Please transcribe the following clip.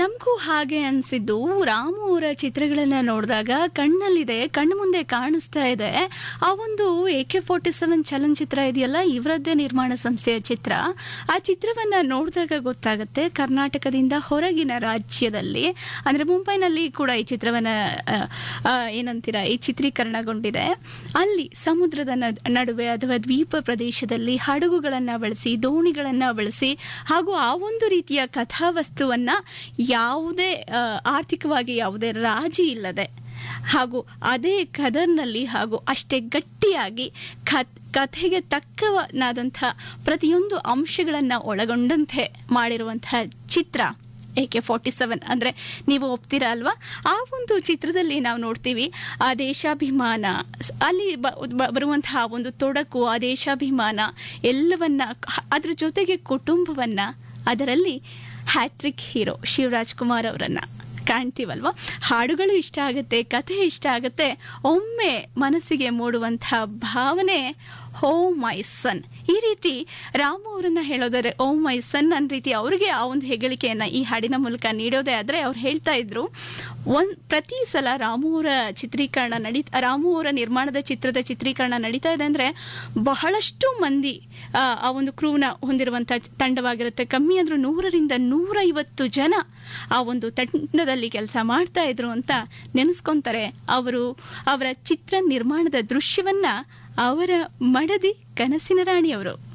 ನಮಗೂ ಹಾಗೆ ಅನಿಸಿದ್ದು ರಾಮು ಅವರ ಚಿತ್ರಗಳನ್ನ ನೋಡಿದಾಗ ಕಣ್ಣಲ್ಲಿದೆ ಕಣ್ಣು ಮುಂದೆ ಕಾಣಿಸ್ತಾ ಇದೆ ಆ ಒಂದು ಎ ಕೆ ಫೋರ್ಟಿ ಸೆವೆನ್ ಚಲನಚಿತ್ರ ಇದೆಯಲ್ಲ ಇವರದ್ದೇ ನಿರ್ಮಾಣ ಸಂಸ್ಥೆಯ ಚಿತ್ರ ಆ ಚಿತ್ರವನ್ನ ನೋಡಿದಾಗ ಗೊತ್ತಾಗುತ್ತೆ ಕರ್ನಾಟಕದಿಂದ ಹೊರಗಿನ ರಾಜ್ಯದಲ್ಲಿ ಅಂದ್ರೆ ಮುಂಬೈನಲ್ಲಿ ಕೂಡ ಈ ಚಿತ್ರವನ್ನ ಆ, ಆ, ಏನಂತೀರ ಈ ಚಿತ್ರೀಕರಣಗೊಂಡಿದೆ ಅಲ್ಲಿ ಸಮುದ್ರದ ನದ್- ನಡುವೆ ಅಥವಾ ದ್ವೀಪ ಪ್ರದೇಶದಲ್ಲಿ ಹಡಗುಗಳನ್ನ ಬಳಸಿ ದೋಣಿಗಳನ್ನ ಬಳಸಿ ಹಾಗೂ ಆ ಒಂದು ರೀತಿಯ ಕಥಾವಸ್ತುವನ್ನ ಯಾವುದೇ ಆ, ಆರ್ಥಿಕವಾಗಿ ಯಾವುದೇ ರಾಜಿ ಇಲ್ಲದೆ ಹಾಗೂ ಅದೇ ಕದರ್ನಲ್ಲಿ ಹಾಗೂ ಅಷ್ಟೇ ಗಟ್ಟಿಯಾಗಿ ಕತ್ ಕಥೆಗೆ ತಕ್ಕವನಾದಂಥ ಪ್ರತಿಯೊಂದು ಅಂಶಗಳನ್ನು ಒಳಗೊಂಡಂತೆ ಮಾಡಿರುವಂತಹ ಚಿತ್ರ ಎ ಕೆ ಫಾರ್ಟಿ ಸೆವೆನ್ ಅಂದರೆ ನೀವು ಒಪ್ತೀರಾ ಅಲ್ವಾ ಆ ಒಂದು ಚಿತ್ರದಲ್ಲಿ ನಾವು ನೋಡ್ತೀವಿ ಆ ದೇಶಾಭಿಮಾನ ಸ್- ಅಲ್ಲಿ ಬ- ಬ- ಬರುವಂತಹ ಒಂದು ತೊಡಕು ಆ ದೇಶಾಭಿಮಾನ ಎಲ್ಲವನ್ನ ಕ- ಅದ್ರ ಜೊತೆಗೆ ಕುಟುಂಬವನ್ನ ಅದರಲ್ಲಿ ಹ್ಯಾಟ್ರಿಕ್ ಹೀರೋ ಶಿವರಾಜ್ ಕುಮಾರ್ ಅವರನ್ನ ಕಾಣ್ತೀವಲ್ವಾ ಹಾಡುಗಳು ಇಷ್ಟ ಆಗುತ್ತೆ ಕಥೆ ಇಷ್ಟ ಆಗುತ್ತೆ ಒಮ್ಮೆ ಮನಸ್ಸಿಗೆ ಮೂಡುವಂತಹ ಭಾವನೆ ಹೋ ಮೈ ಸನ್ ಈ ರೀತಿ ರಾಮು ಅವರನ್ನ ಹೇಳೋದಾದ್ರೆ ಓ ಮೈ ಸನ್ ಅನ್ನೋ ರೀತಿ ಅವರಿಗೆ ಆ ಒಂದು ಹೆಗ್ಗಳಿಕೆಯನ್ನ ಈ ಹಾಡಿನ ಮೂಲಕ ನೀಡೋದೇ ಆದ್ರೆ ಅವ್ರು ಹೇಳ್ತಾ ಇದ್ರು ಒಂದ್ ಪ್ರತಿ ಸಲ ರಾಮು ಅವರ ಚಿತ್ರೀಕರಣ ನಡಿ ರಾಮು ಅವರ ನಿರ್ಮಾಣದ ಚಿತ್ರದ ಚಿತ್ರೀಕರಣ ನಡೀತಾ ಇದೆ ಅಂದ್ರೆ ಬಹಳಷ್ಟು ಮಂದಿ ಆ, ಆ ಒಂದು ಕ್ರೂನ ಹೊಂದಿರುವಂತ ತಂಡವಾಗಿರುತ್ತೆ ಕಮ್ಮಿ ಅಂದ್ರೂ ನೂರರಿಂದ ನೂರೈವತ್ತು ಜನ ಆ ಒಂದು ತಂಡದಲ್ಲಿ ಕೆಲಸ ಮಾಡ್ತಾ ಇದ್ರು ಅಂತ ನೆನೆಸ್ಕೊಂತಾರೆ ಅವರು ಅವರ ಚಿತ್ರ ನಿರ್ಮಾಣದ ದೃಶ್ಯವನ್ನ ಅವರ ಮಡದಿ ಕನಸಿನ ರಾಣಿಯವರು